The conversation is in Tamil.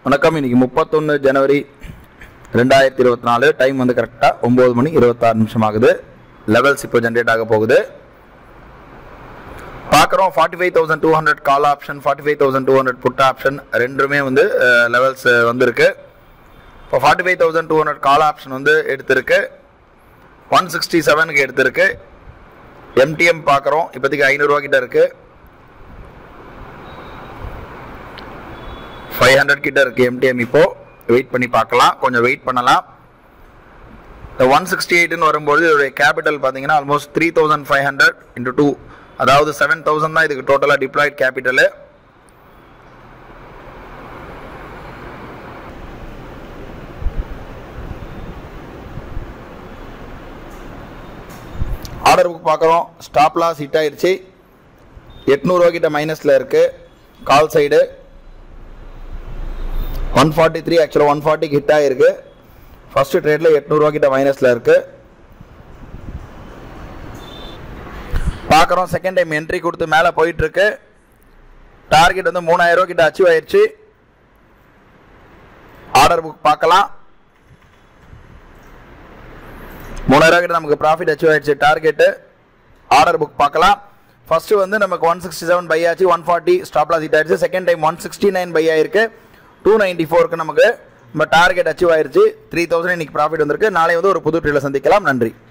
வணக்கம் இன்னைக்கு முப்பத்தொன்று ஜனவரி ரெண்டாயிரத்தி இருபத்தி நாலு டைம் வந்து கரெக்டாக ஒம்பது மணி இருபத்தாறு நிமிஷம் ஆகுது லெவல்ஸ் இப்போ ஜென்ரேட் ஆக போகுது பார்க்குறோம் forty five thousand two hundred call option forty five thousand two hundred put option ரெண்டுமே வந்து லெவல்ஸ் வந்திருக்கு இப்போ forty five thousand two hundred call option வந்து எடுத்திருக்கு ஒன் சிக்ஸ்டி செவனுக்கு எடுத்திருக்கு எம்டிஎம் பார்க்குறோம் இப்போதைக்கு ஐநூறுரூவா கிட்ட இருக்கு ஃபைவ் ஹண்ட்ரட் கிட்ட இருக்கு எம்டிஎம் இப்போ வெயிட் பண்ணி பார்க்கலாம் கொஞ்சம் வெயிட் பண்ணலாம் இந்த ஒன் சிக்ஸ்டி எயிட்னு வரும்போது இதோடைய கேபிட்டல் பார்த்தீங்கன்னா almost three thousand five hundred into two அதாவது செவன் தௌசண்ட் தான் இதுக்கு டோட்டலாக டிப்ளாய்ட் கேபிட்டலு ஆர்டர் புக் பார்க்குறோம் ஸ்டாப் லாஸ் ஹிட் ஆயிடுச்சு எட்நூறுவா கிட்ட மைனஸில் இருக்குது call side one forty three ஆக்சுவலாக ஒன் ஃபார்ட்டிக்கு ஹிட் ஆகிருக்கு ஃபஸ்ட்டு ட்ரேடில் எட்நூறுவா கிட்ட மைனஸில் இருக்குது பார்க்குறோம் செகண்ட் டைம் என்ட்ரி கொடுத்து மேலே போயிட்டுருக்கு டார்கெட் வந்து மூணாயிரம் ரூபா கிட்ட அச்சீவ் ஆயிடுச்சு ஆர்டர் புக் பார்க்கலாம் மூணாயிரம் கிட்ட நமக்கு ப்ராஃபிட் அச்சீவ் ஆயிடுச்சு டார்கெட்டு ஆர்டர் புக் பார்க்கலாம் ஃபர்ஸ்ட் வந்து நமக்கு ஒன் சிக்ஸ்டி செவன் பை ஆச்சு one forty stop loss hit ஆயிடுச்சு second time one sixty nine buy ஆயிருக்கு டூ நைன்டி ஃபோருக்கு நமக்கு நம்ம டார்கெட் அச்சீவ் ஆயிருச்சு த்ரீ தௌசண்ட் இன்னைக்கு ப்ராஃபிட் வந்திருக்கு நாளை வந்து ஒரு புது ட்ரீல சந்திக்கலாம் நன்றி